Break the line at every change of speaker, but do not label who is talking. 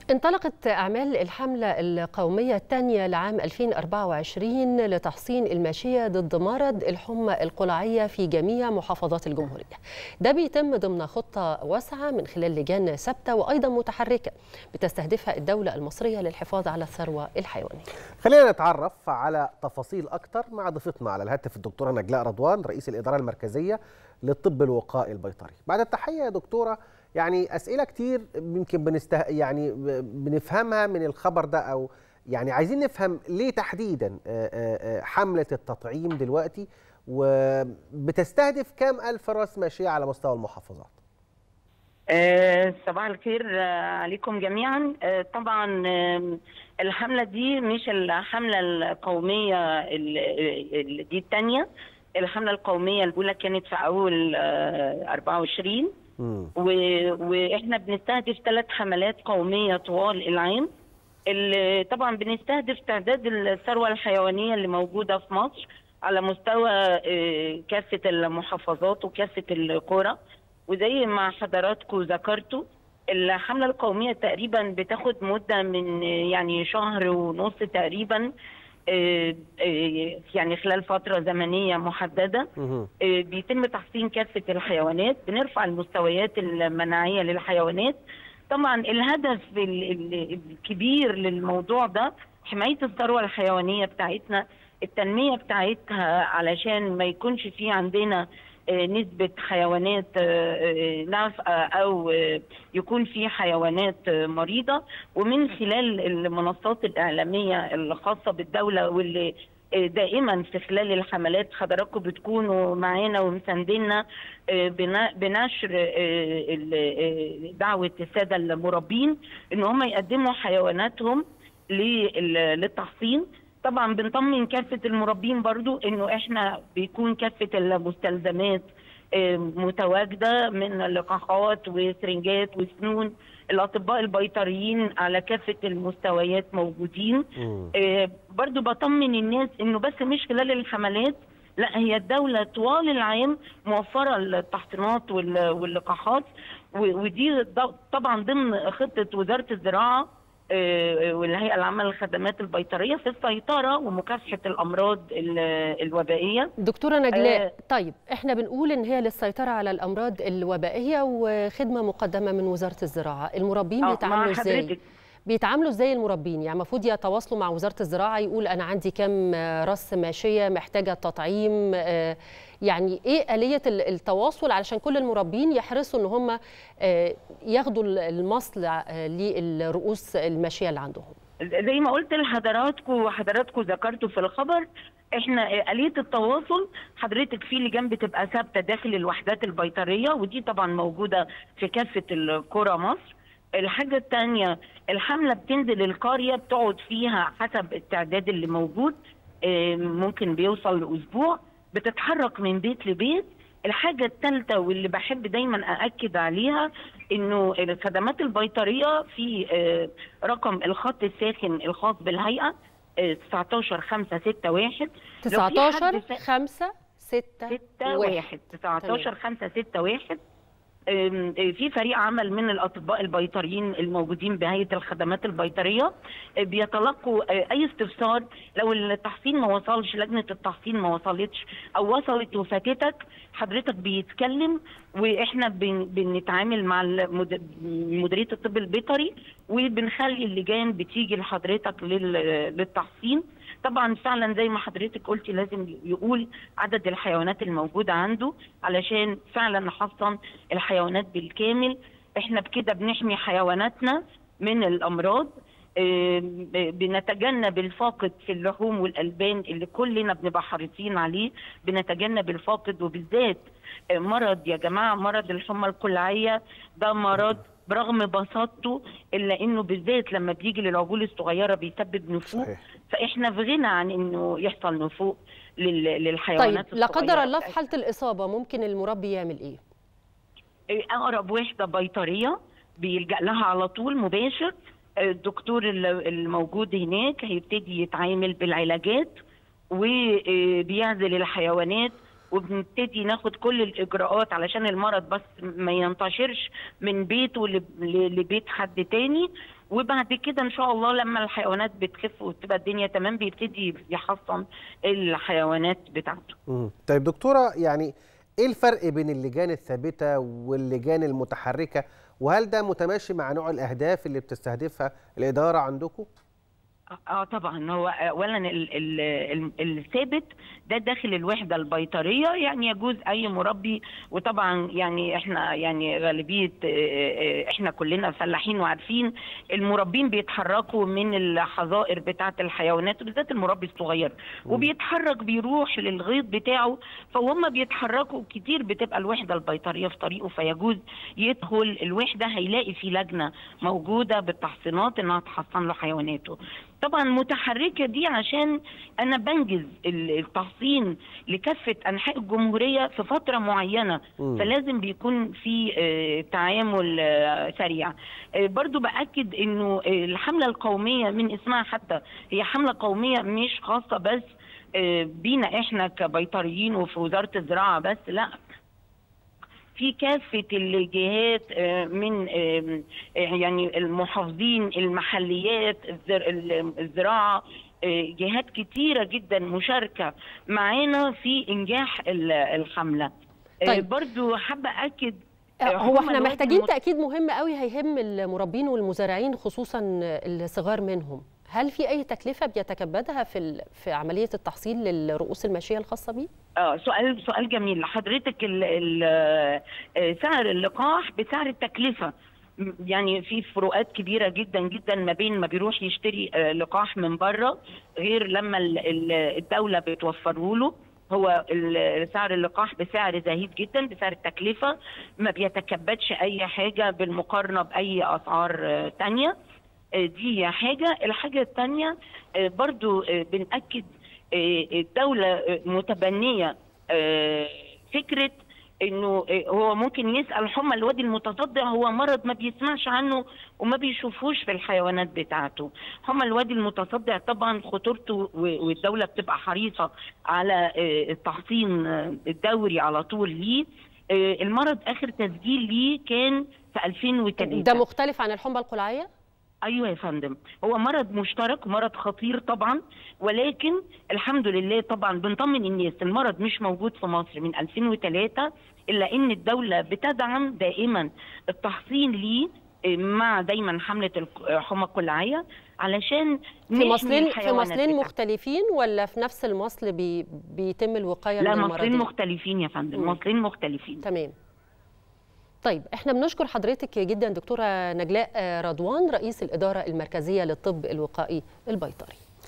انطلقت أعمال الحملة القومية الثانية لعام 2024 لتحصين الماشية ضد مرض الحمى القلعية في جميع محافظات الجمهورية ده بيتم ضمن خطة واسعة من خلال لجان ثابتة وأيضا متحركة بتستهدفها الدولة المصرية للحفاظ على الثروة الحيوانية
خلينا نتعرف على تفاصيل أكتر مع ضيفتنا على الهاتف الدكتورة نجلاء رضوان رئيس الإدارة المركزية للطب الوقائي البيطري بعد التحية يا دكتورة يعني اسئله كتير يمكن بنسته يعني بنفهمها من الخبر ده او يعني عايزين نفهم ليه تحديدا حمله التطعيم دلوقتي وبتستهدف كام الف راس ماشيه على مستوى المحافظات
صباح الخير عليكم جميعا طبعا الحمله دي مش الحمله القوميه دي الثانيه الحمله القوميه الاولى كانت في اول 24 و... واحنا بنستهدف ثلاث حملات قوميه طوال العام اللي طبعا بنستهدف تعداد الثروه الحيوانيه اللي موجوده في مصر على مستوى كافه المحافظات وكافه القرى وزي ما حضراتكم ذكرتوا الحمله القوميه تقريبا بتاخد مده من يعني شهر ونص تقريبا يعني خلال فترة زمنية محددة بيتم تحصين كافة الحيوانات بنرفع المستويات المناعية للحيوانات طبعا الهدف الكبير للموضوع ده حماية الثروة الحيوانية بتاعتنا التنمية بتاعتها علشان ما يكونش في عندنا نسبة حيوانات نافقة أو يكون في حيوانات مريضة ومن خلال المنصات الإعلامية الخاصة بالدولة واللي دائما في خلال الحملات حضراتكم بتكونوا معانا ومساندينا بنشر دعوة السادة المربين إن هم يقدموا حيواناتهم للتحصين طبعا بنطمن كافه المربين برضو انه احنا بيكون كافه المستلزمات متواجده من لقاحات وسرنجات وسنون الاطباء البيطريين على كافه المستويات موجودين برضو بطمن الناس انه بس مش خلال الحملات لا هي الدوله طوال العام موفره التحصينات واللقاحات ودي طبعا ضمن خطه وزاره الزراعه والهيئه العامه للخدمات البيطريه في السيطره ومكافحه الامراض الوبائيه
دكتوره نجلاء آه طيب احنا بنقول ان هي للسيطره على الامراض الوبائيه وخدمه مقدمه من وزاره الزراعه المربين
آه
بيتعاملوا ازاي بيتعاملوا ازاي المربين يعني المفروض يتواصلوا مع وزاره الزراعه يقول انا عندي كام راس ماشيه محتاجه تطعيم آه يعني ايه اليه التواصل علشان كل المربين يحرصوا ان هم ياخدوا المصل للرؤوس الماشيه اللي عندهم
زي ما قلت لحضراتكم وحضراتكم ذكرتوا في الخبر احنا اليه التواصل حضرتك في لجان بتبقى ثابته داخل الوحدات البيطريه ودي طبعا موجوده في كافه القرى مصر الحاجة الثانية الحملة بتنزل القرية بتقعد فيها حسب التعداد اللي موجود ممكن بيوصل لأسبوع بتتحرك من بيت لبيت الحاجة الثالثة واللي بحب دايما أأكد عليها إنه الخدمات البيطرية في رقم الخط الساخن الخاص بالهيئة 19 5 6 1
19 5 6
1 19 5 6 1 في فريق عمل من الاطباء البيطريين الموجودين بهيئه الخدمات البيطريه بيتلقوا اي استفسار لو التحصين ما وصلش لجنه التحصين ما وصلتش او وصلت وفاتتك حضرتك بيتكلم واحنا بنتعامل مع مديريه الطب البيطري وبنخلي اللجان بتيجي لحضرتك للتحصين طبعا فعلا زي ما حضرتك قلتي لازم يقول عدد الحيوانات الموجوده عنده علشان فعلا نحصن الحيوانات بالكامل احنا بكده بنحمي حيواناتنا من الامراض بنتجنب الفاقد في اللحوم والالبان اللي كلنا بنبقى حريصين عليه بنتجنب الفاقد وبالذات مرض يا جماعه مرض الحمى القلعيه ده مرض برغم بساطته الا انه بالذات لما بيجي للعجول الصغيره بيسبب نفوق صحيح. فاحنا في غنى عن انه يحصل نفوق للحيوانات
طيب لا قدر الله في حاله الاصابه ممكن المربي يعمل ايه؟
اقرب وحده بيطريه بيلجا لها على طول مباشر الدكتور الموجود هناك هيبتدي يتعامل بالعلاجات وبيعزل الحيوانات وبنبتدي ناخد كل الاجراءات علشان المرض بس ما ينتشرش من بيته لبيت حد تاني وبعد كده ان شاء الله لما الحيوانات بتخف وتبقى الدنيا تمام بيبتدي يحصن الحيوانات بتاعته
مم. طيب دكتوره يعني ايه الفرق بين اللجان الثابته واللجان المتحركه وهل ده متماشي مع نوع الاهداف اللي بتستهدفها الاداره عندكم
اه طبعا هو اولا ال- ال- ال- الثابت ده داخل الوحده البيطريه يعني يجوز اي مربي وطبعا يعني احنا يعني غالبيه آه، آه، احنا كلنا فلاحين وعارفين المربين بيتحركوا من الحظائر بتاعه الحيوانات وبالذات المربي الصغير وبيتحرك بيروح للغيط بتاعه فهم بيتحركوا كتير بتبقى الوحده البيطريه في طريقه فيجوز يدخل الوحده هيلاقي في لجنه موجوده بالتحصينات انها تحصن له حيواناته طبعا متحركه دي عشان انا بنجز ال- التحصين لكافه انحاء الجمهوريه في فتره معينه
مم.
فلازم بيكون في آه، تعامل آه، سريع آه، برضو باكد انه آه، الحمله القوميه من اسمها حتى هي حمله قوميه مش خاصه بس آه، بينا احنا كبيطريين وفي وزاره الزراعه بس لا في كافة الجهات آه، من آه، آه، يعني المحافظين المحليات الزر- ال- الزراعة آه، جهات كتيرة جدا مشاركة معانا في إنجاح ال- الحملة آه،
طيب.
برضو حابة أكد آه،
هو
هم
احنا
الوقت
محتاجين
المت-
تأكيد مهم قوي هيهم المربين والمزارعين خصوصا الصغار منهم هل في أي تكلفة بيتكبدها في ال- في عملية التحصيل للرؤوس الماشية الخاصة بيه؟
اه سؤال سؤال جميل حضرتك ال ال آه، سعر اللقاح بسعر التكلفه م- يعني في فروقات كبيره جدا جدا ما بين ما بيروح يشتري آه، لقاح من بره غير لما ال- ال- الدوله بتوفره له هو ال- سعر اللقاح بسعر زهيد جدا بسعر التكلفه ما بيتكبدش اي حاجه بالمقارنه باي اسعار آه، تانية آه، دي حاجه الحاجه الثانيه برضو آه، بنأكد آه، الدولة آه، متبنية آه، فكرة انه آه، هو ممكن يسأل حمى الوادي المتصدع هو مرض ما بيسمعش عنه وما بيشوفوش في الحيوانات بتاعته حمى الوادي المتصدع طبعا خطورته و- والدولة بتبقى حريصة على آه، التحصين آه، الدوري على طول ليه آه، المرض اخر تسجيل ليه كان في 2003
ده مختلف عن الحمى القلعية؟
ايوه يا فندم هو مرض مشترك مرض خطير طبعا ولكن الحمد لله طبعا بنطمن الناس المرض مش موجود في مصر من 2003 الا ان الدوله بتدعم دائما التحصين ليه إيه، مع دايما حمله الك- الحمى القلعيه علشان
في
نحمي
مصلين في
الحيوانات
مصلين
بتاعتنا.
مختلفين ولا في نفس المصل بي بيتم الوقاية
لا
من
مصرين
المرضين؟
مختلفين يا فندم
مم.
مصرين مختلفين
تمام طيب احنا بنشكر حضرتك جدا دكتورة نجلاء رضوان رئيس الإدارة المركزية للطب الوقائي البيطري